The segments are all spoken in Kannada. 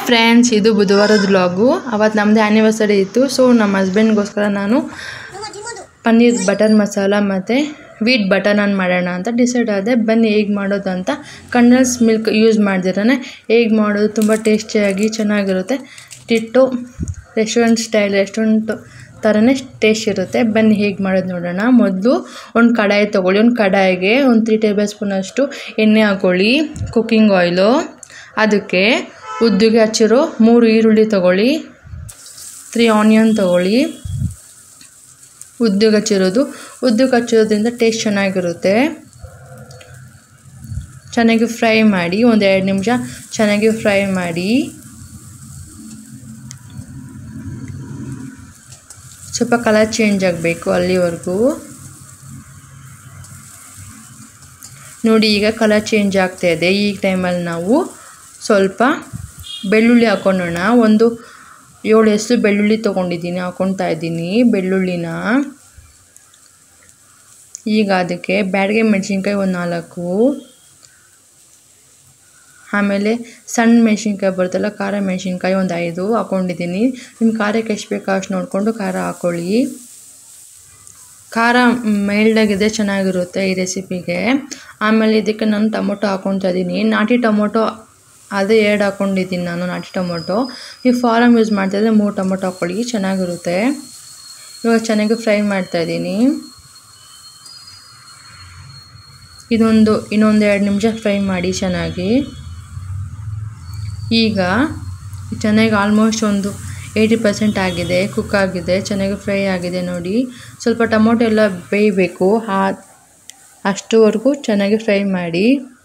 ಫ್ರೆಂಡ್ಸ್ ಇದು ಬುಧವಾರದ ವ್ಲಾಗು ಅವತ್ತು ನಮ್ಮದೇ ಆ್ಯನಿವರ್ಸರಿ ಇತ್ತು ಸೊ ನಮ್ಮ ಹಸ್ಬೆಂಡ್ಗೋಸ್ಕರ ನಾನು ಪನ್ನೀರ್ ಬಟರ್ ಮಸಾಲ ಮತ್ತು ವೀಟ್ ಬಟರ್ ನಾನ್ ಮಾಡೋಣ ಅಂತ ಡಿಸೈಡ್ ಆದೆ ಬನ್ನಿ ಹೇಗೆ ಮಾಡೋದು ಅಂತ ಕಂಡನ್ಸ್ ಮಿಲ್ಕ್ ಯೂಸ್ ಮಾಡ್ದಿರೇ ಹೇಗೆ ಮಾಡೋದು ತುಂಬ ಟೇಸ್ಟಿಯಾಗಿ ಚೆನ್ನಾಗಿರುತ್ತೆ ಟಿಟ್ಟು ರೆಸ್ಟೋರೆಂಟ್ ಸ್ಟೈಲ್ ರೆಸ್ಟೋರೆಂಟ್ ಥರನೇ ಟೇಸ್ಟ್ ಇರುತ್ತೆ ಬನ್ನಿ ಹೇಗೆ ಮಾಡೋದು ನೋಡೋಣ ಮೊದಲು ಒಂದು ಕಡಾಯಿ ತೊಗೊಳ್ಳಿ ಒಂದು ಕಡಾಯಿಗೆ ಒಂದು ತ್ರೀ ಟೇಬಲ್ ಸ್ಪೂನಷ್ಟು ಎಣ್ಣೆ ಹಾಕ್ಕೊಳ್ಳಿ ಕುಕ್ಕಿಂಗ್ ಆಯಿಲು ಅದಕ್ಕೆ ಉದ್ದಿಗೆ ಹಚ್ಚಿರೋ ಮೂರು ಈರುಳ್ಳಿ ತೊಗೊಳ್ಳಿ ತ್ರೀ ಆನಿಯನ್ ತೊಗೊಳ್ಳಿ ಉದ್ದಿಗೆ ಹಚ್ಚಿರೋದು ಉದ್ದಿಗೆ ಹಚ್ಚಿರೋದ್ರಿಂದ ಟೇಸ್ಟ್ ಚೆನ್ನಾಗಿರುತ್ತೆ ಚೆನ್ನಾಗಿ ಫ್ರೈ ಮಾಡಿ ಒಂದು ಎರಡು ನಿಮಿಷ ಚೆನ್ನಾಗಿ ಫ್ರೈ ಮಾಡಿ ಸ್ವಲ್ಪ ಕಲರ್ ಚೇಂಜ್ ಆಗಬೇಕು ಅಲ್ಲಿವರೆಗೂ ನೋಡಿ ಈಗ ಕಲರ್ ಚೇಂಜ್ ಆಗ್ತಾ ಇದೆ ಈ ಟೈಮಲ್ಲಿ ನಾವು ಸ್ವಲ್ಪ ಬೆಳ್ಳುಳ್ಳಿ ಹಾಕ್ಕೊಳ್ಳೋಣ ಒಂದು ಏಳು ಹೆಸರು ಬೆಳ್ಳುಳ್ಳಿ ತೊಗೊಂಡಿದ್ದೀನಿ ಹಾಕ್ಕೊಳ್ತಾ ಇದ್ದೀನಿ ಬೆಳ್ಳುಳ್ಳಿನ ಈಗ ಅದಕ್ಕೆ ಬ್ಯಾಡಗೆ ಮೆಣಸಿನ್ಕಾಯಿ ಒಂದು ನಾಲ್ಕು ಆಮೇಲೆ ಸಣ್ಣ ಮೆಣಸಿನ್ಕಾಯಿ ಬರುತ್ತಲ್ಲ ಖಾರ ಮೆಣಸಿನ್ಕಾಯಿ ಒಂದು ಐದು ಹಾಕ್ಕೊಂಡಿದ್ದೀನಿ ನಿಮ್ಮ ಖಾರಕ್ಕೆ ಎಷ್ಟು ಬೇಕೋ ಅಷ್ಟು ನೋಡಿಕೊಂಡು ಖಾರ ಹಾಕ್ಕೊಳ್ಳಿ ಖಾರ ಮೈಲ್ಡಾಗಿದೆ ಚೆನ್ನಾಗಿರುತ್ತೆ ಈ ರೆಸಿಪಿಗೆ ಆಮೇಲೆ ಇದಕ್ಕೆ ನಾನು ಟೊಮೊಟೊ ಹಾಕ್ಕೊತಾ ಇದ್ದೀನಿ ನಾಟಿ ಟೊಮೊಟೊ ಅದೇ ಎರಡು ಹಾಕ್ಕೊಂಡಿದ್ದೀನಿ ನಾನು ನಾಟಿ ಟೊಮೊಟೊ ನೀವು ಫಾರಮ್ ಯೂಸ್ ಮಾಡ್ತಾಯಿದ್ರೆ ಮೂರು ಟೊಮೊಟೊ ಹಾಕ್ಕೊಳ್ಳಿ ಚೆನ್ನಾಗಿರುತ್ತೆ ಇವಾಗ ಚೆನ್ನಾಗಿ ಫ್ರೈ ಮಾಡ್ತಾಯಿದ್ದೀನಿ ಇದೊಂದು ಇನ್ನೊಂದು ಎರಡು ನಿಮಿಷ ಫ್ರೈ ಮಾಡಿ ಚೆನ್ನಾಗಿ ಈಗ ಚೆನ್ನಾಗಿ ಆಲ್ಮೋಸ್ಟ್ ಒಂದು ಏಯ್ಟಿ ಪರ್ಸೆಂಟ್ ಆಗಿದೆ ಕುಕ್ ಆಗಿದೆ ಚೆನ್ನಾಗಿ ಫ್ರೈ ಆಗಿದೆ ನೋಡಿ ಸ್ವಲ್ಪ ಟೊಮೊಟೊ ಎಲ್ಲ ಬೇಯಬೇಕು ಆ ಅಷ್ಟುವರೆಗೂ ಚೆನ್ನಾಗಿ ಫ್ರೈ ಮಾಡಿ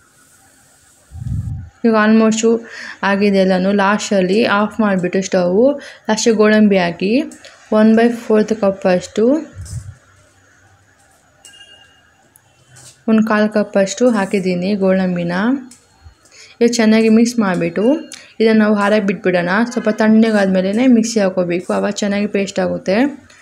ಈಗ ಆಲ್ಮೋಸ್ಟು ಆಗಿದೆ ಎಲ್ಲನೂ ಲಾಸ್ಟಲ್ಲಿ ಆಫ್ ಮಾಡಿಬಿಟ್ಟು ಸ್ಟವು ಲಾಸ್ಟಿಗೆ ಗೋಡಂಬಿ ಹಾಕಿ ಒನ್ ಬೈ ಫೋರ್ತ್ ಕಪ್ ಅಷ್ಟು ಒಂದು ಕಾಲು ಕಪ್ ಅಷ್ಟು ಹಾಕಿದ್ದೀನಿ ಗೋಡಂಬಿನ ಈಗ ಚೆನ್ನಾಗಿ ಮಿಕ್ಸ್ ಮಾಡಿಬಿಟ್ಟು ಇದನ್ನು ನಾವು ಹಾರಕ್ಕೆ ಬಿಟ್ಬಿಡೋಣ ಸ್ವಲ್ಪ ತಣ್ಣಗಾದ್ಮೇಲೆ ಮಿಕ್ಸಿ ಹಾಕೋಬೇಕು ಆವಾಗ ಚೆನ್ನಾಗಿ ಪೇಸ್ಟ್ ಆಗುತ್ತೆ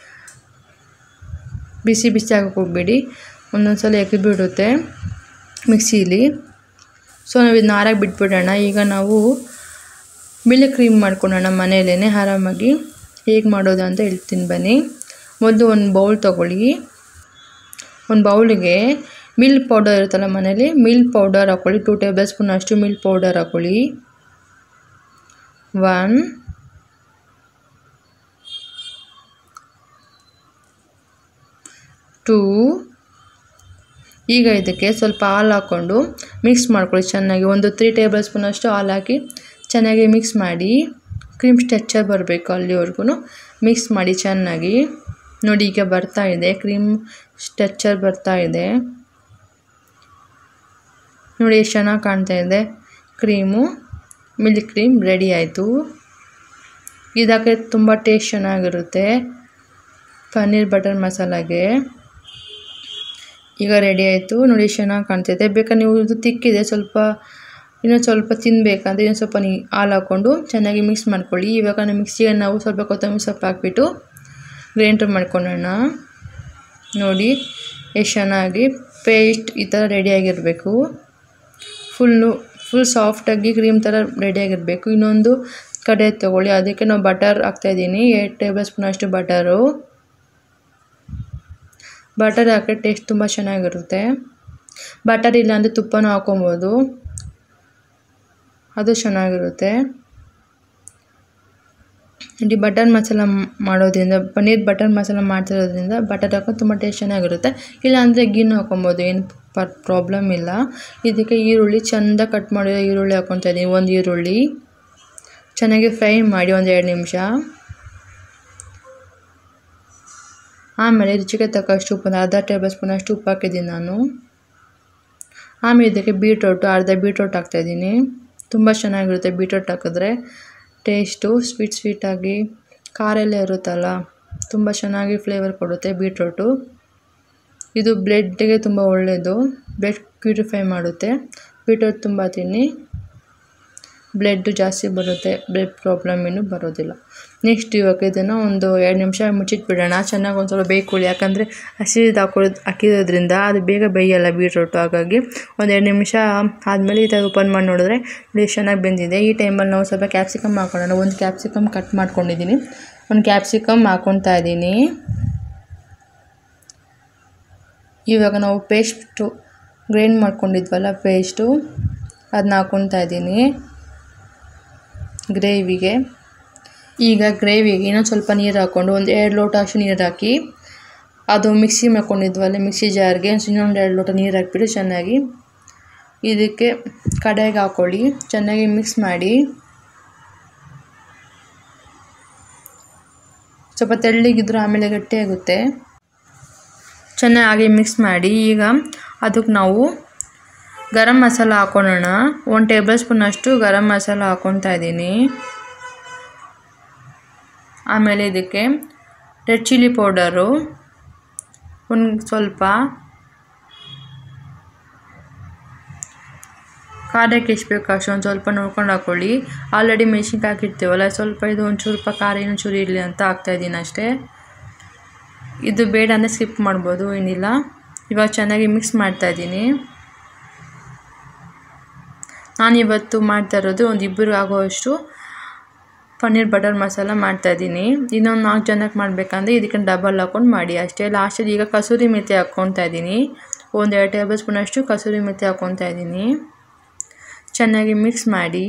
ಬಿಸಿ ಬಿಸಿ ಹಾಕಕ್ಕೆ ಹೋಗ್ಬೇಡಿ ಒಂದೊಂದು ಸಲ ಎಕ್ಕಿಬಿಡುತ್ತೆ ಮಿಕ್ಸೀಲಿ ಸೊ ನಾವು ಇದನ್ನ ಹಾರಕ್ಕೆ ಬಿಟ್ಬಿಡೋಣ ಈಗ ನಾವು ಮಿಲ್ಕ್ ಕ್ರೀಮ್ ಮಾಡ್ಕೊಳ್ಳೋಣ ಮನೆಯಲ್ಲೇ ಆರಾಮಾಗಿ ಹೇಗೆ ಮಾಡೋದು ಅಂತ ಹೇಳ್ತೀನಿ ಬನ್ನಿ ಮೊದಲು ಒಂದು ಬೌಲ್ ತೊಗೊಳ್ಳಿ ಒಂದು ಬೌಲಿಗೆ ಮಿಲ್ಕ್ ಪೌಡರ್ ಇರುತ್ತಲ್ಲ ಮನೇಲಿ ಮಿಲ್ಕ್ ಪೌಡರ್ ಹಾಕ್ಕೊಳ್ಳಿ ಟೂ ಟೇಬಲ್ ಸ್ಪೂನ್ ಅಷ್ಟು ಮಿಲ್ಕ್ ಪೌಡರ್ ಹಾಕ್ಕೊಳ್ಳಿ ಒನ್ ಟೂ ಈಗ ಇದಕ್ಕೆ ಸ್ವಲ್ಪ ಹಾಲು ಹಾಕ್ಕೊಂಡು ಮಿಕ್ಸ್ ಮಾಡ್ಕೊಳ್ಳಿ ಚೆನ್ನಾಗಿ ಒಂದು ತ್ರೀ ಟೇಬಲ್ ಸ್ಪೂನ್ ಅಷ್ಟು ಹಾಲು ಹಾಕಿ ಚೆನ್ನಾಗಿ ಮಿಕ್ಸ್ ಮಾಡಿ ಕ್ರೀಮ್ ಸ್ಟ್ರೆಚ್ಚರ್ ಬರಬೇಕು ಅಲ್ಲಿವರೆಗೂ ಮಿಕ್ಸ್ ಮಾಡಿ ಚೆನ್ನಾಗಿ ನೋಡಿ ಈಗ ಬರ್ತಾ ಇದೆ ಕ್ರೀಮ್ ಸ್ಟ್ರೆಚ್ಚರ್ ಬರ್ತಾ ಇದೆ ನೋಡಿ ಎಷ್ಟು ಚೆನ್ನಾಗಿ ಕಾಣ್ತಾ ಇದೆ ಕ್ರೀಮು ಮಿಲ್ಕ್ ಕ್ರೀಮ್ ರೆಡಿ ಆಯಿತು ಇದಕ್ಕೆ ತುಂಬ ಟೇಸ್ಟ್ ಚೆನ್ನಾಗಿರುತ್ತೆ ಪನ್ನೀರ್ ಬಟರ್ ಮಸಾಲಾಗೆ ಈಗ ರೆಡಿ ಆಯಿತು ನೋಡಿ ಚೆನ್ನಾಗಿ ಕಾಣ್ತಿದೆ ಬೇಕಾದ್ರೆ ನೀವು ಇದು ತಿಕ್ಕಿದೆ ಸ್ವಲ್ಪ ಇನ್ನೊಂದು ಸ್ವಲ್ಪ ತಿನ್ನಬೇಕಂದ್ರೆ ಇನ್ನೊಂದು ಸ್ವಲ್ಪ ನೀ ಹಾಲು ಹಾಕ್ಕೊಂಡು ಚೆನ್ನಾಗಿ ಮಿಕ್ಸ್ ಮಾಡ್ಕೊಳ್ಳಿ ಇವಾಗ ನಾವು ಮಿಕ್ಸಿಗೆ ನಾವು ಸ್ವಲ್ಪ ಕೊತ್ತಂಬರಿ ಸೊಪ್ಪು ಹಾಕ್ಬಿಟ್ಟು ಗ್ರೈಂಡರ್ ಮಾಡ್ಕೊಳ್ಳೋಣ ನೋಡಿ ಎಷ್ಟು ಚೆನ್ನಾಗಿ ಪೇಸ್ಟ್ ಈ ಥರ ರೆಡಿಯಾಗಿರಬೇಕು ಫುಲ್ಲು ಫುಲ್ ಸಾಫ್ಟಾಗಿ ಕ್ರೀಮ್ ಥರ ರೆಡಿಯಾಗಿರಬೇಕು ಇನ್ನೊಂದು ಕಡೆ ತೊಗೊಳ್ಳಿ ಅದಕ್ಕೆ ನಾವು ಬಟರ್ ಹಾಕ್ತಾಯಿದ್ದೀನಿ ಎರಡು ಟೇಬಲ್ ಸ್ಪೂನ್ ಅಷ್ಟು ಬಟರು ಬಟರ್ ಹಾಕಿ ಟೇಸ್ಟ್ ತುಂಬ ಚೆನ್ನಾಗಿರುತ್ತೆ ಬಟರ್ ಇಲ್ಲಾಂದರೆ ತುಪ್ಪನೂ ಹಾಕೊಬೋದು ಅದು ಚೆನ್ನಾಗಿರುತ್ತೆ ಇಲ್ಲಿ ಬಟರ್ ಮಸಾಲ ಮಾಡೋದ್ರಿಂದ ಪನ್ನೀರ್ ಬಟರ್ ಮಸಾಲ ಮಾಡ್ತಿರೋದ್ರಿಂದ ಬಟರ್ ಹಾಕೊಂಡು ತುಂಬ ಟೇಸ್ಟ್ ಚೆನ್ನಾಗಿರುತ್ತೆ ಇಲ್ಲಾಂದರೆ ಗಿನ್ನು ಹಾಕೊಬೋದು ಏನು ಪರ್ ಪ್ರಾಬ್ಲಮ್ ಇಲ್ಲ ಇದಕ್ಕೆ ಈರುಳ್ಳಿ ಚೆಂದ ಕಟ್ ಮಾಡಿರೋ ಈರುಳ್ಳಿ ಹಾಕ್ಕೊತಾ ಇದ್ದೀನಿ ಒಂದು ಈರುಳ್ಳಿ ಚೆನ್ನಾಗಿ ಫ್ರೈ ಮಾಡಿ ಒಂದು ಎರಡು ನಿಮಿಷ ಆಮೇಲೆ ರುಚಿಗೆ ತಕ್ಕಷ್ಟು ಉಪ್ಪು ಅರ್ಧ ಟೇಬಲ್ ಸ್ಪೂನ್ ಅಷ್ಟು ಉಪ್ಪು ಹಾಕಿದ್ದೀನಿ ನಾನು ಆಮೇಲೆ ಇದಕ್ಕೆ ಬೀಟ್ರೋಟು ಅರ್ಧ ಬೀಟ್ರೋಟ್ ಹಾಕ್ತಾಯಿದ್ದೀನಿ ತುಂಬ ಚೆನ್ನಾಗಿರುತ್ತೆ ಬೀಟ್ರೋಟ್ ಹಾಕಿದ್ರೆ ಟೇಸ್ಟು ಸ್ವೀಟ್ ಸ್ವೀಟಾಗಿ ಖಾರ ಎಲ್ಲ ಇರುತ್ತಲ್ಲ ತುಂಬ ಚೆನ್ನಾಗಿ ಫ್ಲೇವರ್ ಕೊಡುತ್ತೆ ಬೀಟ್ರೋಟು ಇದು ಬ್ಲಡ್ಗೆ ತುಂಬ ಒಳ್ಳೆಯದು ಬ್ಲಡ್ ಪ್ಯೂರಿಫೈ ಮಾಡುತ್ತೆ ಬೀಟ್ರೋಟ್ ತುಂಬ ತಿನ್ನಿ ಬ್ಲಡ್ಡು ಜಾಸ್ತಿ ಬರುತ್ತೆ ಬ್ಲಡ್ ಪ್ರಾಬ್ಲಮ್ ಏನೂ ಬರೋದಿಲ್ಲ ನೆಕ್ಸ್ಟ್ ಇವಾಗ ಇದನ್ನು ಒಂದು ಎರಡು ನಿಮಿಷ ಮುಚ್ಚಿಟ್ಬಿಡೋಣ ಚೆನ್ನಾಗಿ ಒಂದು ಸ್ವಲ್ಪ ಬೇಯ್ಕೊಳ್ಳಿ ಯಾಕಂದರೆ ಹಸಿದು ಹಾಕೊಳ್ಳೋದು ಹಾಕಿರೋದ್ರಿಂದ ಅದು ಬೇಗ ಬೇಯಲ್ಲ ಬೀಟ್ರೋಟು ಹಾಗಾಗಿ ಒಂದು ಎರಡು ನಿಮಿಷ ಆದಮೇಲೆ ಈ ಥರ ಓಪನ್ ಮಾಡಿ ನೋಡಿದ್ರೆ ನೋಡಿ ಎಷ್ಟು ಚೆನ್ನಾಗಿ ಬೆಂದಿದೆ ಈ ಟೈಮಲ್ಲಿ ನಾವು ಸ್ವಲ್ಪ ಕ್ಯಾಪ್ಸಿಕಮ್ ಹಾಕೊಳ್ಳೋಣ ಒಂದು ಕ್ಯಾಪ್ಸಿಕಮ್ ಕಟ್ ಮಾಡ್ಕೊಂಡಿದ್ದೀನಿ ಒಂದು ಕ್ಯಾಪ್ಸಿಕಮ್ ಹಾಕ್ಕೊತಾ ಇದ್ದೀನಿ ಇವಾಗ ನಾವು ಪೇಸ್ಟು ಗ್ರೈಂಡ್ ಮಾಡ್ಕೊಂಡಿದ್ವಲ್ಲ ಪೇಸ್ಟು ಅದನ್ನ ಹಾಕ್ಕೊತಾ ಇದ್ದೀನಿ ಗ್ರೇವಿಗೆ ಈಗ ಗ್ರೇವಿಗೆ ಇನ್ನೊಂದು ಸ್ವಲ್ಪ ನೀರು ಹಾಕ್ಕೊಂಡು ಒಂದು ಎರಡು ಲೋಟ ಅಷ್ಟು ನೀರು ಹಾಕಿ ಅದು ಮಿಕ್ಸಿ ಮಾಡ್ಕೊಂಡಿದ್ವಲ್ಲ ಮಿಕ್ಸಿ ಜಾರ್ಗೆ ಇನ್ನೊಂದು ಎರಡು ಲೋಟ ನೀರು ಹಾಕ್ಬಿಟ್ಟು ಚೆನ್ನಾಗಿ ಇದಕ್ಕೆ ಕಡೆಗೆ ಹಾಕ್ಕೊಳ್ಳಿ ಚೆನ್ನಾಗಿ ಮಿಕ್ಸ್ ಮಾಡಿ ಸ್ವಲ್ಪ ತೆಳ್ಳಗಿದ್ರು ಆಮೇಲೆ ಗಟ್ಟಿಯಾಗುತ್ತೆ ಚೆನ್ನಾಗಿ ಮಿಕ್ಸ್ ಮಾಡಿ ಈಗ ಅದಕ್ಕೆ ನಾವು ಗರಂ ಮಸಾಲ ಹಾಕೊಳ್ಳೋಣ ಒಂದು ಟೇಬಲ್ ಸ್ಪೂನಷ್ಟು ಗರಂ ಮಸಾಲ ಹಾಕ್ಕೊತಾ ಇದ್ದೀನಿ ಆಮೇಲೆ ಇದಕ್ಕೆ ರೆಡ್ ಚಿಲ್ಲಿ ಪೌಡರು ಒಂದು ಸ್ವಲ್ಪ ಖಾರಕ್ಕೆ ಎಷ್ಟು ಬೇಕು ಅಷ್ಟು ಒಂದು ಸ್ವಲ್ಪ ನೋಡ್ಕೊಂಡು ಹಾಕ್ಕೊಳ್ಳಿ ಆಲ್ರೆಡಿ ಮೆಣಸಿನ್ಕಾಯಿ ಹಾಕಿರ್ತೀವಲ್ಲ ಸ್ವಲ್ಪ ಇದು ಒಂಚೂರು ರೂಪಾಯಿ ಖಾರ ಇನ್ನೊಂಚೂರು ಇರಲಿ ಅಂತ ಹಾಕ್ತಾಯಿದ್ದೀನಿ ಅಷ್ಟೇ ಇದು ಬೇಡ ಅಂದರೆ ಸ್ಕಿಪ್ ಮಾಡ್ಬೋದು ಏನಿಲ್ಲ ಇವಾಗ ಚೆನ್ನಾಗಿ ಮಿಕ್ಸ್ ಮಾಡ್ತಾಯಿದ್ದೀನಿ ನಾನಿವತ್ತು ಮಾಡ್ತಾ ಇರೋದು ಒಂದು ಇಬ್ಬರು ಆಗೋವಷ್ಟು ಪನ್ನೀರ್ ಬಟರ್ ಮಸಾಲ ಮಾಡ್ತಾಯಿದ್ದೀನಿ ಇನ್ನೊಂದು ನಾಲ್ಕು ಜನಕ್ಕೆ ಮಾಡಬೇಕಂದ್ರೆ ಇದಕ್ಕೆ ಡಬಲ್ ಹಾಕ್ಕೊಂಡು ಮಾಡಿ ಅಷ್ಟೇ ಲಾಸ್ಟಲ್ಲಿ ಈಗ ಕಸೂರಿ ಮೆಥಿ ಹಾಕ್ಕೊತಾ ಇದ್ದೀನಿ ಒಂದು ಎರಡು ಟೇಬಲ್ ಸ್ಪೂನಷ್ಟು ಕಸೂರಿ ಮೆಥಿ ಹಾಕ್ಕೊತಾ ಇದ್ದೀನಿ ಚೆನ್ನಾಗಿ ಮಿಕ್ಸ್ ಮಾಡಿ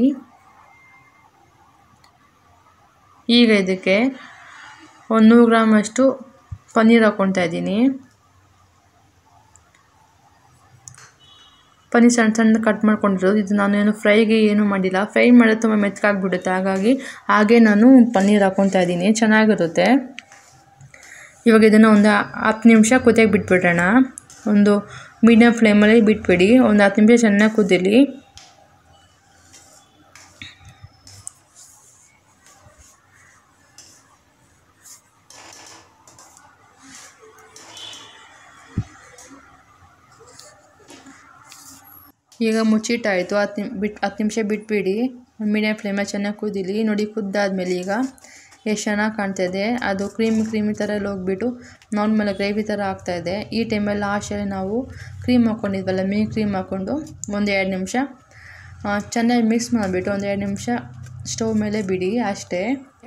ಈಗ ಇದಕ್ಕೆ ಒಂದು ನೂರು ಗ್ರಾಮಷ್ಟು ಪನ್ನೀರ್ ಹಾಕ್ಕೊತಾ ಇದ್ದೀನಿ ಪನ್ನೀರ್ ಸಣ್ಣ ಸಣ್ಣ ಕಟ್ ಮಾಡ್ಕೊಂಡಿರೋದು ಇದು ನಾನು ಏನು ಫ್ರೈಗೆ ಏನೂ ಮಾಡಿಲ್ಲ ಫ್ರೈ ಮಾಡಿದ್ರೆ ತುಂಬ ಮೆತ್ತಗಾಗ್ಬಿಡುತ್ತೆ ಹಾಗಾಗಿ ಹಾಗೆ ನಾನು ಪನ್ನೀರ್ ಹಾಕ್ಕೊತಾ ಇದ್ದೀನಿ ಚೆನ್ನಾಗಿರುತ್ತೆ ಇವಾಗ ಇದನ್ನು ಒಂದು ಹತ್ತು ನಿಮಿಷ ಕುದಿಯೋಕೆ ಬಿಟ್ಬಿಡೋಣ ಒಂದು ಮೀಡಿಯಮ್ ಫ್ಲೇಮಲ್ಲಿ ಬಿಟ್ಬಿಡಿ ಒಂದು ಹತ್ತು ನಿಮಿಷ ಚೆನ್ನಾಗಿ ಕುದೀಲಿ ಈಗ ಮುಚ್ಚಿಟ್ಟಾಯಿತು ಹತ್ತು ನಿಮ್ ಬಿಟ್ಟು ಹತ್ತು ನಿಮಿಷ ಬಿಟ್ಬಿಡಿ ಮೀಡಿಯಮ್ ಫ್ಲೇಮಲ್ಲಿ ಚೆನ್ನಾಗಿ ಕುದೀಲಿ ನೋಡಿ ಕುದ್ದಾದ್ಮೇಲೆ ಈಗ ಎಷ್ಟು ಚೆನ್ನಾಗಿ ಕಾಣ್ತಾಯಿದೆ ಅದು ಕ್ರೀಮಿ ಕ್ರೀಮಿ ಥರ ಎಲ್ಲ ಹೋಗ್ಬಿಟ್ಟು ನಾರ್ಮಲ್ ಗ್ರೇವಿ ಥರ ಆಗ್ತಾಯಿದೆ ಈ ಟೈಮಲ್ಲಿ ಲಾಸ್ಟಲ್ಲಿ ನಾವು ಕ್ರೀಮ್ ಹಾಕ್ಕೊಂಡಿದ್ವಲ್ಲ ಮೀ ಕ್ರೀಮ್ ಹಾಕ್ಕೊಂಡು ಒಂದು ಎರಡು ನಿಮಿಷ ಚೆನ್ನಾಗಿ ಮಿಕ್ಸ್ ಮಾಡಿಬಿಟ್ಟು ಒಂದು ಎರಡು ನಿಮಿಷ ಸ್ಟವ್ ಮೇಲೆ ಬಿಡಿ ಅಷ್ಟೇ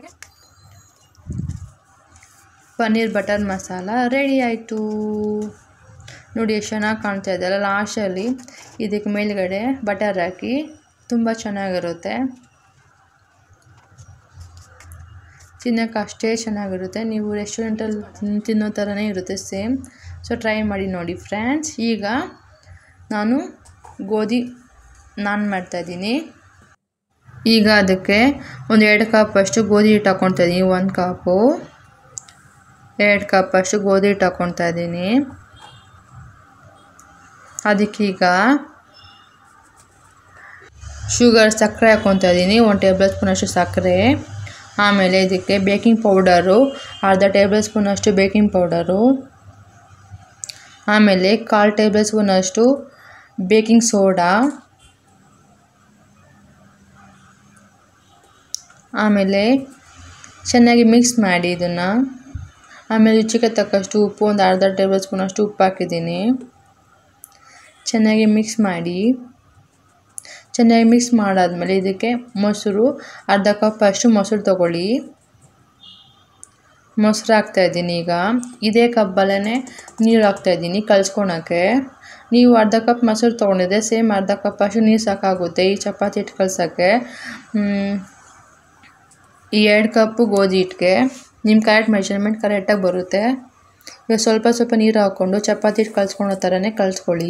ಪನ್ನೀರ್ ಬಟರ್ ಮಸಾಲ ರೆಡಿ ಆಯಿತು ನೋಡಿ ಎಷ್ಟು ಚೆನ್ನಾಗಿ ಕಾಣ್ತಾ ಇದೆಯಲ್ಲ ಲಾಸ್ಟಲ್ಲಿ ಇದಕ್ಕೆ ಮೇಲ್ಗಡೆ ಬಟರ್ ಹಾಕಿ ತುಂಬ ಚೆನ್ನಾಗಿರುತ್ತೆ ತಿನ್ನೋಕೆ ಅಷ್ಟೇ ಚೆನ್ನಾಗಿರುತ್ತೆ ನೀವು ರೆಸ್ಟೋರೆಂಟಲ್ಲಿ ತಿನ್ನೋ ಥರನೇ ಇರುತ್ತೆ ಸೇಮ್ ಸೊ ಟ್ರೈ ಮಾಡಿ ನೋಡಿ ಫ್ರೆಂಡ್ಸ್ ಈಗ ನಾನು ಗೋಧಿ ನಾನ್ ಮಾಡ್ತಾಯಿದ್ದೀನಿ ಈಗ ಅದಕ್ಕೆ ಒಂದು ಎರಡು ಕಪ್ ಅಷ್ಟು ಗೋಧಿ ಹಿಟ್ಟು ಹಾಕ್ಕೊತಾ ಇದ್ದೀನಿ ಒಂದು ಕಪ್ಪು ಎರಡು ಕಪ್ ಅಷ್ಟು ಗೋಧಿ ಹಿಟ್ಟು ಹಾಕ್ಕೊತಾ ಇದ್ದೀನಿ ಅದಕ್ಕೀಗ ಶುಗರ್ ಸಕ್ಕರೆ ಹಾಕ್ಕೊತಾ ಇದ್ದೀನಿ ಒಂದು ಟೇಬಲ್ ಸ್ಪೂನಷ್ಟು ಸಕ್ಕರೆ ಆಮೇಲೆ ಇದಕ್ಕೆ ಬೇಕಿಂಗ್ ಪೌಡರು ಅರ್ಧ ಟೇಬಲ್ ಸ್ಪೂನಷ್ಟು ಬೇಕಿಂಗ್ ಪೌಡರು ಆಮೇಲೆ ಕಾಲು ಟೇಬಲ್ ಸ್ಪೂನಷ್ಟು ಬೇಕಿಂಗ್ ಸೋಡಾ ಆಮೇಲೆ ಚೆನ್ನಾಗಿ ಮಿಕ್ಸ್ ಮಾಡಿ ಇದನ್ನು ಆಮೇಲೆ ರುಚಿಗೆ ತಕ್ಕಷ್ಟು ಉಪ್ಪು ಒಂದು ಅರ್ಧ ಟೇಬಲ್ ಸ್ಪೂನಷ್ಟು ಉಪ್ಪು ಹಾಕಿದ್ದೀನಿ ಚೆನ್ನಾಗಿ ಮಿಕ್ಸ್ ಮಾಡಿ ಚೆನ್ನಾಗಿ ಮಿಕ್ಸ್ ಮಾಡಾದಮೇಲೆ ಇದಕ್ಕೆ ಮೊಸರು ಅರ್ಧ ಕಪ್ ಅಷ್ಟು ಮೊಸರು ತಗೊಳ್ಳಿ ಮೊಸರು ಹಾಕ್ತಾಯಿದ್ದೀನಿ ಈಗ ಇದೇ ಕಪ್ಪಲ್ಲೇ ನೀರು ಹಾಕ್ತಾಯಿದ್ದೀನಿ ಕಲ್ಸ್ಕೊಳಕ್ಕೆ ನೀವು ಅರ್ಧ ಕಪ್ ಮೊಸರು ತೊಗೊಂಡಿದ್ರೆ ಸೇಮ್ ಅರ್ಧ ಕಪ್ ಅಷ್ಟು ನೀರು ಸಾಕಾಗುತ್ತೆ ಈ ಚಪಾತಿ ಹಿಟ್ಟು ಕಲ್ಸೋಕ್ಕೆ ಈ ಎರಡು ಕಪ್ಪು ಗೋಧಿ ಹಿಟ್ಟಿಗೆ ನಿಮ್ಮ ಕರೆಕ್ಟ್ ಮೆಷರ್ಮೆಂಟ್ ಕರೆಕ್ಟಾಗಿ ಬರುತ್ತೆ ಈಗ ಸ್ವಲ್ಪ ಸ್ವಲ್ಪ ನೀರು ಹಾಕ್ಕೊಂಡು ಚಪಾತಿ ಹಿಟ್ಟು ಕಲ್ಸ್ಕೊಳೋ ಥರನೇ ಕಲಿಸ್ಕೊಳ್ಳಿ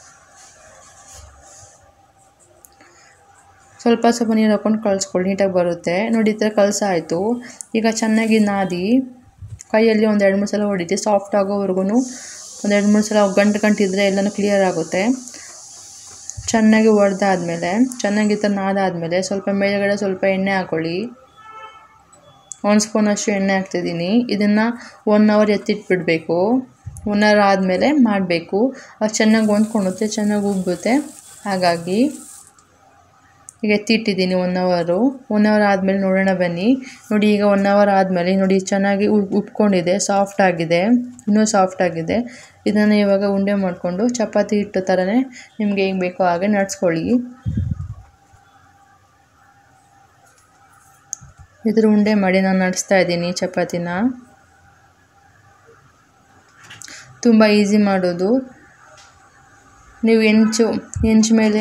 ಸ್ವಲ್ಪ ಸ್ವಲ್ಪ ನೀರು ಹಾಕ್ಕೊಂಡು ಕಲಿಸ್ಕೊಳ್ಳಿ ನೀಟಾಗಿ ಬರುತ್ತೆ ನೋಡಿ ಈ ಥರ ಕಲಸಾಯಿತು ಈಗ ಚೆನ್ನಾಗಿ ನಾದಿ ಕೈಯಲ್ಲಿ ಒಂದು ಎರಡು ಮೂರು ಸಲ ಹೊಡಿತಿ ಸಾಫ್ಟ್ ಆಗೋವರೆಗೂ ಒಂದು ಎರಡು ಮೂರು ಸಲ ಗಂಟು ಗಂಟಿದ್ರೆ ಎಲ್ಲನೂ ಕ್ಲಿಯರ್ ಆಗುತ್ತೆ ಚೆನ್ನಾಗಿ ಒಡೆದಾದ್ಮೇಲೆ ಚೆನ್ನಾಗಿ ಈ ಥರ ನಾದಾದ್ಮೇಲೆ ಸ್ವಲ್ಪ ಮೇಲ್ಗಡೆ ಸ್ವಲ್ಪ ಎಣ್ಣೆ ಹಾಕ್ಕೊಳ್ಳಿ ಒಂದು ಸ್ಪೂನಷ್ಟು ಎಣ್ಣೆ ಹಾಕ್ತಿದ್ದೀನಿ ಇದನ್ನು ಒನ್ ಅವರ್ ಎತ್ತಿಟ್ಬಿಡಬೇಕು ಒನ್ ಅವರ್ ಆದಮೇಲೆ ಮಾಡಬೇಕು ಅದು ಚೆನ್ನಾಗಿ ಹೊಂದ್ಕೊಳುತ್ತೆ ಚೆನ್ನಾಗಿ ಉಬ್ಬುತ್ತೆ ಹಾಗಾಗಿ ಈಗ ಎತ್ತಿಟ್ಟಿದ್ದೀನಿ ಒನ್ ಅವರು ಒನ್ ಅವರ್ ಆದಮೇಲೆ ನೋಡೋಣ ಬನ್ನಿ ನೋಡಿ ಈಗ ಒನ್ ಅವರ್ ಆದಮೇಲೆ ನೋಡಿ ಚೆನ್ನಾಗಿ ಉಪ್ ಉಪ್ಕೊಂಡಿದೆ ಸಾಫ್ಟ್ ಆಗಿದೆ ಇನ್ನೂ ಸಾಫ್ಟ್ ಆಗಿದೆ ಇದನ್ನು ಇವಾಗ ಉಂಡೆ ಮಾಡಿಕೊಂಡು ಚಪಾತಿ ಹಿಟ್ಟು ಥರನೇ ನಿಮಗೆ ಹೆಂಗೆ ಬೇಕೋ ಹಾಗೆ ನಡ್ಸ್ಕೊಳ್ಳಿ ಇದ್ರ ಉಂಡೆ ಮಾಡಿ ನಾನು ನಡೆಸ್ತಾ ಇದ್ದೀನಿ ಚಪಾತಿನ ತುಂಬ ಈಸಿ ಮಾಡೋದು ನೀವು ಹೆಂಚು ಹೆಂಚು ಮೇಲೆ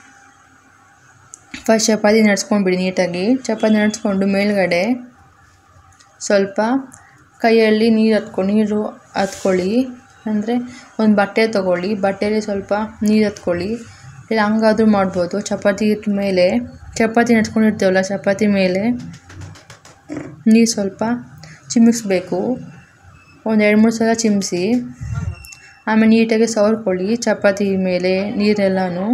ಫಸ್ಟ್ ಚಪಾತಿ ನಡ್ಸ್ಕೊಂಡ್ಬಿಡಿ ನೀಟಾಗಿ ಚಪಾತಿ ನಡ್ಸ್ಕೊಂಡು ಮೇಲ್ಗಡೆ ಸ್ವಲ್ಪ ಕೈಯಲ್ಲಿ ನೀರು ಹತ್ಕೊ ನೀರು ಹತ್ಕೊಳ್ಳಿ ಅಂದರೆ ಒಂದು ಬಟ್ಟೆ ತೊಗೊಳ್ಳಿ ಬಟ್ಟೆಯಲ್ಲಿ ಸ್ವಲ್ಪ ನೀರು ಹತ್ಕೊಳ್ಳಿ ಇಲ್ಲ ಹಂಗಾದ್ರೂ ಮಾಡ್ಬೋದು ಚಪಾತಿ ಹಿಟ್ಟು ಮೇಲೆ ಚಪಾತಿ ನಡ್ಸ್ಕೊಂಡಿರ್ತೀವಲ್ಲ ಚಪಾತಿ ಮೇಲೆ ನೀರು ಸ್ವಲ್ಪ ಚಿಮಿಕ್ಸ್ಬೇಕು ಒಂದು ಎರಡು ಮೂರು ಸಲ ಚಿಮಿಸಿ ಆಮೇಲೆ ನೀಟಾಗಿ ಸವರ್ಕೊಳ್ಳಿ ಚಪಾತಿ ಮೇಲೆ ನೀರೆಲ್ಲನೂ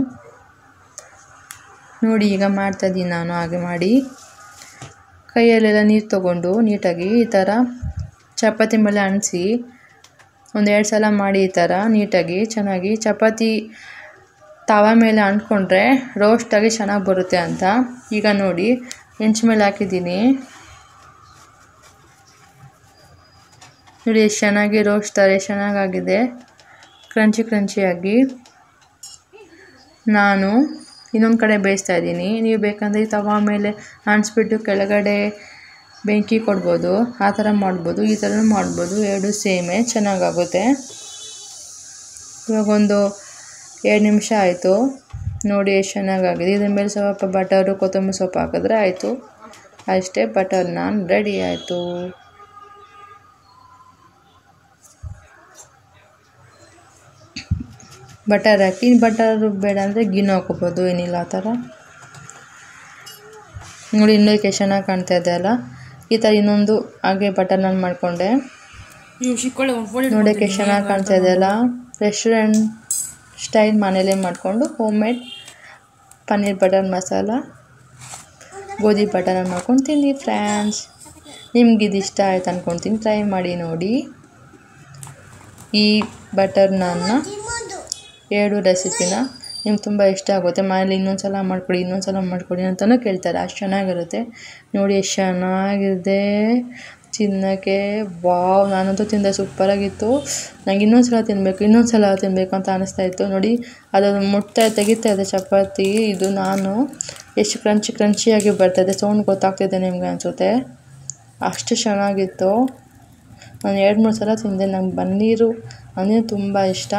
ನೋಡಿ ಈಗ ಮಾಡ್ತಾಯಿದ್ದೀನಿ ನಾನು ಹಾಗೆ ಮಾಡಿ ಕೈಯಲ್ಲೆಲ್ಲ ನೀರು ತೊಗೊಂಡು ನೀಟಾಗಿ ಈ ಥರ ಚಪಾತಿ ಮೇಲೆ ಅಣಿಸಿ ಒಂದು ಎರಡು ಸಲ ಮಾಡಿ ಈ ಥರ ನೀಟಾಗಿ ಚೆನ್ನಾಗಿ ಚಪಾತಿ ತವ ಮೇಲೆ ಅಂಟ್ಕೊಂಡ್ರೆ ರೋಸ್ಟಾಗಿ ಚೆನ್ನಾಗಿ ಬರುತ್ತೆ ಅಂತ ಈಗ ನೋಡಿ ಹೆಂಚು ಮೇಲೆ ಹಾಕಿದ್ದೀನಿ ನೋಡಿ ಎಷ್ಟು ಚೆನ್ನಾಗಿ ರೋಸ್ಟ್ ಥರ ಎಷ್ಟು ಚೆನ್ನಾಗಾಗಿದೆ ಕ್ರಂಚಿ ಕ್ರಂಚಿಯಾಗಿ ನಾನು ಇನ್ನೊಂದು ಕಡೆ ಬೇಯಿಸ್ತಾ ಇದ್ದೀನಿ ನೀವು ಬೇಕಂದರೆ ಈ ತವ ಮೇಲೆ ಅಣಿಸ್ಬಿಟ್ಟು ಕೆಳಗಡೆ ಬೆಂಕಿ ಕೊಡ್ಬೋದು ಆ ಥರ ಮಾಡ್ಬೋದು ಈ ಥರ ಮಾಡ್ಬೋದು ಎರಡು ಸೇಮೇ ಚೆನ್ನಾಗಾಗುತ್ತೆ ಇವಾಗ ಒಂದು ಎರಡು ನಿಮಿಷ ಆಯಿತು ನೋಡಿ ಎಷ್ಟು ಚೆನ್ನಾಗಾಗಿದೆ ಇದ್ರ ಮೇಲೆ ಸ್ವಲ್ಪ ಬಟರು ಕೊತ್ತಂಬರಿ ಸೊಪ್ಪು ಹಾಕಿದ್ರೆ ಆಯಿತು ಅಷ್ಟೇ ಬಟರ್ ನಾನ್ ರೆಡಿ ಆಯಿತು ಬಟರ್ ಹಾಕಿ ಬಟರ್ ಬೇಡ ಅಂದರೆ ಗಿಣ್ಣು ಹಾಕೋಬೋದು ಏನಿಲ್ಲ ಆ ಥರ ನೋಡಿ ಇನ್ನೂ ಎಷ್ಟು ಚೆನ್ನಾಗಿ ಕಾಣ್ತಾ ಇದೆ ಅಲ್ಲ ಈ ಥರ ಇನ್ನೊಂದು ಹಾಗೆ ಬಟರ್ ನಾನು ಮಾಡಿಕೊಂಡೆ ನೋಡೋಕ್ಕೆ ಎಷ್ಟು ಚೆನ್ನಾಗಿ ಕಾಣ್ತಾ ಇದೆ ಅಲ್ಲ ರೆಸ್ಟೋರೆಂಟ್ ಸ್ಟೈಲ್ ಮನೇಲೇ ಮಾಡಿಕೊಂಡು home made paneer butter masala ಗೋಧಿ ಬಟರ್ ಮಾಡ್ಕೊಂಡು ತಿನ್ನಿ ಫ್ರೆಂಡ್ಸ್ ನಿಮ್ಗೆ ಇದು ಇಷ್ಟ ಆಯ್ತು ಅಂದ್ಕೊಳ್ತೀನಿ ಟ್ರೈ ಮಾಡಿ ನೋಡಿ ಈ ಬಟರ್ ನಾನ್ನ ಎರಡು ರೆಸಿಪಿನ ನಿಮ್ಗೆ ತುಂಬ ಇಷ್ಟ ಆಗುತ್ತೆ ಮನೇಲಿ ಇನ್ನೊಂದು ಸಲ ಮಾಡಿಕೊಡಿ ಇನ್ನೊಂದು ಸಲ ಮಾಡಿಕೊಡಿ ಅಂತಲೂ ಕೇಳ್ತಾರೆ ಅಷ್ಟು ಚೆನ್ನಾಗಿರುತ್ತೆ ನೋಡಿ ಎಷ್ಟು ಚೆನ್ನಾಗಿದೆ ತಿನ್ನೋಕ್ಕೆ ವಾವ್ ನಾನಂತೂ ತಿಂದೆ ಸೂಪರಾಗಿತ್ತು ನಂಗೆ ಇನ್ನೊಂದು ಸಲ ತಿನ್ನಬೇಕು ಇನ್ನೊಂದು ಸಲ ತಿನ್ನಬೇಕು ಅಂತ ಅನಿಸ್ತಾ ಇತ್ತು ನೋಡಿ ಅದು ಮುಟ್ತಾ ತೆಗಿತಾ ಇದೆ ಚಪಾತಿ ಇದು ನಾನು ಎಷ್ಟು ಕ್ರಂಚಿ ಕ್ರಂಚಿಯಾಗಿ ಬರ್ತಾಯಿದೆ ಸೌಂಡ್ ಗೊತ್ತಾಗ್ತಿದೆ ನಿಮ್ಗೆ ಅನಿಸುತ್ತೆ ಅಷ್ಟು ಚೆನ್ನಾಗಿತ್ತು ನಾನು ಎರಡು ಮೂರು ಸಲ ತಿಂದೆ ನಂಗೆ ಪನ್ನೀರು ಅಂದರೆ ತುಂಬ ಇಷ್ಟ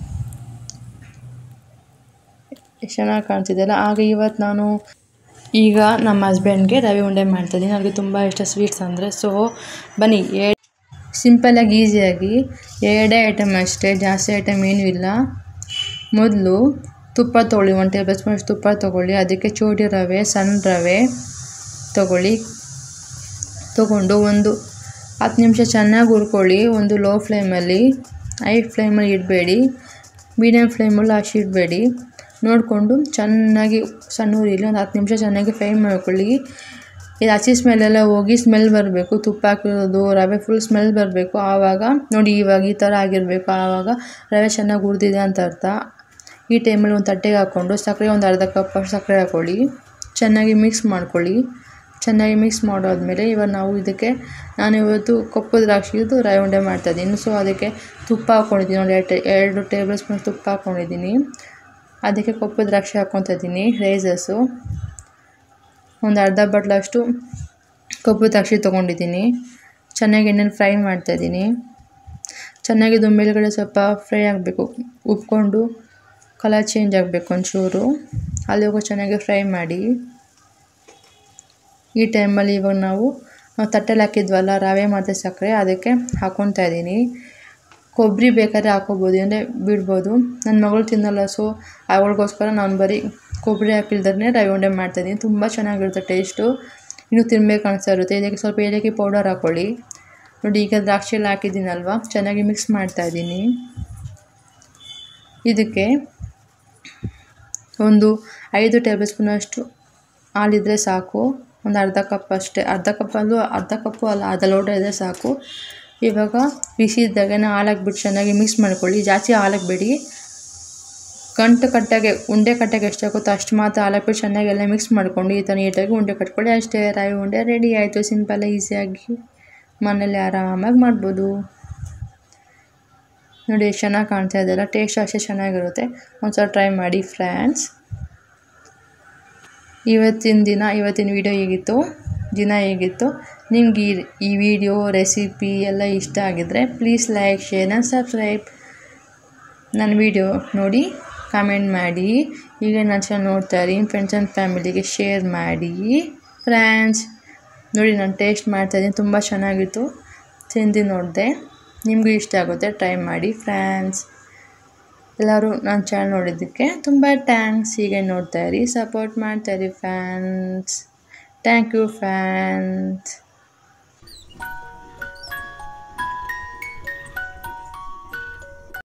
ಎಷ್ಟು ಚೆನ್ನಾಗಿ ಕಾಣ್ತಿದೆಯಲ್ಲ ಆಗ ಇವತ್ತು ನಾನು ಈಗ ನಮ್ಮ ಹಸ್ಬೆಂಡ್ಗೆ ರವೆ ಉಂಡೆ ಮಾಡ್ತಾಯಿದ್ದೀನಿ ಅವ್ರಿಗೆ ತುಂಬ ಇಷ್ಟ ಸ್ವೀಟ್ಸ್ ಅಂದರೆ ಸೊ ಬನ್ನಿ ಏ ಸಿಂಪಲ್ಲಾಗಿ ಈಸಿಯಾಗಿ ಎರಡೇ ಐಟಮ್ ಅಷ್ಟೇ ಜಾಸ್ತಿ ಐಟಮ್ ಏನೂ ಇಲ್ಲ ಮೊದಲು ತುಪ್ಪ ತೊಗೊಳ್ಳಿ ಒಂದು ಟೇಬಲ್ ಸ್ಪೂನ್ ತುಪ್ಪ ತೊಗೊಳ್ಳಿ ಅದಕ್ಕೆ ಚೋಟಿ ರವೆ ಸಣ್ಣ ರವೆ ತೊಗೊಳ್ಳಿ ತೊಗೊಂಡು ಒಂದು ಹತ್ತು ನಿಮಿಷ ಚೆನ್ನಾಗಿ ಹುರ್ಕೊಳ್ಳಿ ಒಂದು ಲೋ ಫ್ಲೇಮಲ್ಲಿ ಹೈ ಫ್ಲೇಮಲ್ಲಿ ಇಡಬೇಡಿ ಮೀಡಿಯಮ್ ಫ್ಲೇಮಲ್ಲಿ ಅಷ್ಟು ಇಡಬೇಡಿ ನೋಡಿಕೊಂಡು ಚೆನ್ನಾಗಿ ಸಣ್ಣ ಉರಿಲಿ ಒಂದು ಹತ್ತು ನಿಮಿಷ ಚೆನ್ನಾಗಿ ಫ್ರೈ ಮಾಡ್ಕೊಳ್ಳಿ ಇದು ಹಸಿ ಸ್ಮೆಲ್ಲೆಲ್ಲ ಹೋಗಿ ಸ್ಮೆಲ್ ಬರಬೇಕು ತುಪ್ಪ ಹಾಕಿರೋದು ರವೆ ಫುಲ್ ಸ್ಮೆಲ್ ಬರಬೇಕು ಆವಾಗ ನೋಡಿ ಇವಾಗ ಈ ಥರ ಆಗಿರಬೇಕು ಆವಾಗ ರವೆ ಚೆನ್ನಾಗಿ ಹುರಿದಿದೆ ಅಂತ ಅರ್ಥ ಈ ಟೈಮಲ್ಲಿ ಒಂದು ತಟ್ಟೆಗೆ ಹಾಕ್ಕೊಂಡು ಸಕ್ಕರೆ ಒಂದು ಅರ್ಧ ಕಪ್ ಸಕ್ಕರೆ ಹಾಕ್ಕೊಳ್ಳಿ ಚೆನ್ನಾಗಿ ಮಿಕ್ಸ್ ಮಾಡ್ಕೊಳ್ಳಿ ಚೆನ್ನಾಗಿ ಮಿಕ್ಸ್ ಮಾಡಾದ್ಮೇಲೆ ಇವಾಗ ನಾವು ಇದಕ್ಕೆ ನಾನು ಇವತ್ತು ಕಪ್ಪು ದ್ರಾಕ್ಷಿದು ರವೆ ಉಂಡೆ ಮಾಡ್ತಾಯಿದ್ದೀನಿ ಸೊ ಅದಕ್ಕೆ ತುಪ್ಪ ಹಾಕ್ಕೊಂಡಿದ್ದೀನಿ ಒಂದು ಎರಡು ಎರಡು ಟೇಬಲ್ ಸ್ಪೂನ್ ತುಪ್ಪ ಹಾಕ್ಕೊಂಡಿದ್ದೀನಿ ಅದಕ್ಕೆ ಕಪ್ಪು ದ್ರಾಕ್ಷಿ ಹಾಕ್ಕೊತಾ ಇದ್ದೀನಿ ರೈಸಸ್ಸು ಒಂದು ಅರ್ಧ ಬಟ್ಲಷ್ಟು ಕಪ್ಪು ದ್ರಾಕ್ಷಿ ತೊಗೊಂಡಿದ್ದೀನಿ ಚೆನ್ನಾಗಿ ಎಣ್ಣೆಲಿ ಫ್ರೈ ಮಾಡ್ತಾಯಿದ್ದೀನಿ ಚೆನ್ನಾಗಿ ಇದು ಮೇಲ್ಗಡೆ ಸ್ವಲ್ಪ ಫ್ರೈ ಆಗಬೇಕು ಉಪ್ಕೊಂಡು ಕಲರ್ ಚೇಂಜ್ ಆಗಬೇಕು ಒಂಚೂರು ಅಲ್ಲಿವರೆಗೂ ಚೆನ್ನಾಗಿ ಫ್ರೈ ಮಾಡಿ ಈ ಟೈಮಲ್ಲಿ ಇವಾಗ ನಾವು ನಾವು ತಟ್ಟೆಲಿ ಹಾಕಿದ್ವಲ್ಲ ರವೆ ಮತ್ತು ಸಕ್ಕರೆ ಅದಕ್ಕೆ ಹಾಕ್ಕೊತಾ ಇದ್ದೀನಿ ಕೊಬ್ಬರಿ ಬೇಕಾದ್ರೆ ಹಾಕೋಬೋದು ಅಂದರೆ ಬಿಡ್ಬೋದು ನನ್ನ ಮಗಳು ತಿನ್ನಲ್ಲ ಸೊ ಅವಳಿಗೋಸ್ಕರ ನಾನು ಬರೀ ಕೊಬ್ಬರಿ ಹಾಕಿಲ್ದೇ ರವೆ ಉಂಡೆ ಮಾಡ್ತಾಯಿದ್ದೀನಿ ತುಂಬ ಚೆನ್ನಾಗಿರುತ್ತೆ ಟೇಸ್ಟು ಇನ್ನೂ ತಿನ್ಬೇಕು ಅನಿಸ್ತಾ ಇರುತ್ತೆ ಇದಕ್ಕೆ ಸ್ವಲ್ಪ ಏಲಕ್ಕಿ ಪೌಡರ್ ಹಾಕ್ಕೊಳ್ಳಿ ನೋಡಿ ಈಗ ದ್ರಾಕ್ಷಿ ಎಲ್ಲ ಹಾಕಿದ್ದೀನಲ್ವ ಚೆನ್ನಾಗಿ ಮಿಕ್ಸ್ ಮಾಡ್ತಾಯಿದ್ದೀನಿ ಇದಕ್ಕೆ ಒಂದು ಐದು ಟೇಬಲ್ ಸ್ಪೂನಷ್ಟು ಹಾಲಿದ್ರೆ ಸಾಕು ಒಂದು ಅರ್ಧ ಕಪ್ ಅಷ್ಟೇ ಅರ್ಧ ಕಪ್ಪಲ್ಲೂ ಅರ್ಧ ಕಪ್ಪು ಅಲ್ಲ ಅರ್ಧ ಲೋಟ ಇದ್ದರೆ ಸಾಕು ಇವಾಗ ಬಿಸಿ ಇದ್ದಾಗನೇ ಹಾಲು ಹಾಕ್ಬಿಟ್ಟು ಚೆನ್ನಾಗಿ ಮಿಕ್ಸ್ ಮಾಡ್ಕೊಳ್ಳಿ ಜಾಸ್ತಿ ಹಾಲು ಹಾಕ್ಬೇಡಿ ಗಂಟು ಕಟ್ಟಾಗೆ ಉಂಡೆ ಕಟ್ಟಾಗೆ ಎಷ್ಟಾಗುತ್ತೋ ಅಷ್ಟು ಮಾತ್ರ ಹಾಲಾಕ್ಬಿಟ್ಟು ಚೆನ್ನಾಗಿ ಎಲ್ಲ ಮಿಕ್ಸ್ ಮಾಡ್ಕೊಂಡು ಈ ಥರ ನೀಟಾಗಿ ಉಂಡೆ ಕಟ್ಕೊಳ್ಳಿ ಅಷ್ಟೇ ರಾಗಿ ಉಂಡೆ ರೆಡಿ ಆಯಿತು ಸಿಂಪಲ್ ಈಸಿಯಾಗಿ ಮನೇಲಿ ಆರಾಮಾಗಿ ಮಾಡ್ಬೋದು ನೋಡಿ ಎಷ್ಟು ಚೆನ್ನಾಗಿ ಕಾಣ್ತಾ ಇದೆಯಲ್ಲ ಟೇಸ್ಟ್ ಅಷ್ಟೇ ಚೆನ್ನಾಗಿರುತ್ತೆ ಒಂದ್ಸಲ ಟ್ರೈ ಮಾಡಿ ಫ್ರೆಂಡ್ಸ್ ಇವತ್ತಿನ ದಿನ ಇವತ್ತಿನ ವಿಡಿಯೋ ಹೇಗಿತ್ತು ದಿನ ಹೇಗಿತ್ತು ನಿಮ್ಗೆ ಈ ಈ ವಿಡಿಯೋ ರೆಸಿಪಿ ಎಲ್ಲ ಇಷ್ಟ ಆಗಿದ್ರೆ please like share and subscribe ನನ್ನ ವಿಡಿಯೋ ನೋಡಿ ಕಾಮೆಂಟ್ ಮಾಡಿ ಈಗ ನನ್ನ ಚಾನಲ್ ನೋಡ್ತಾ ಇರಿ ಫ್ರೆಂಡ್ಸ್ ಆ್ಯಂಡ್ ಫ್ಯಾಮಿಲಿಗೆ ಶೇರ್ ಮಾಡಿ ಫ್ರೆಂಡ್ಸ್ ನೋಡಿ ನಾನು ಟೇಸ್ಟ್ ಮಾಡ್ತಾಯಿದ್ದೀನಿ ತುಂಬ ಚೆನ್ನಾಗಿತ್ತು ತಿಂದು ನೋಡಿದೆ ನಿಮಗೂ ಇಷ್ಟ ಆಗುತ್ತೆ ಟ್ರೈ ಮಾಡಿ ಫ್ರೆಂಡ್ಸ್ ಎಲ್ಲರೂ ನನ್ನ ಚಾನಲ್ ನೋಡಿದ್ದಕ್ಕೆ ತುಂಬ ಥ್ಯಾಂಕ್ಸ್ ಹೀಗೆ ನೋಡ್ತಾ ಇರಿ ಸಪೋರ್ಟ್ ಮಾಡ್ತಾ ಇರಿ ಫ್ಯಾನ್ಸ್ ಥ್ಯಾಂಕ್ ಯು ಫ್ಯಾನ್ಸ್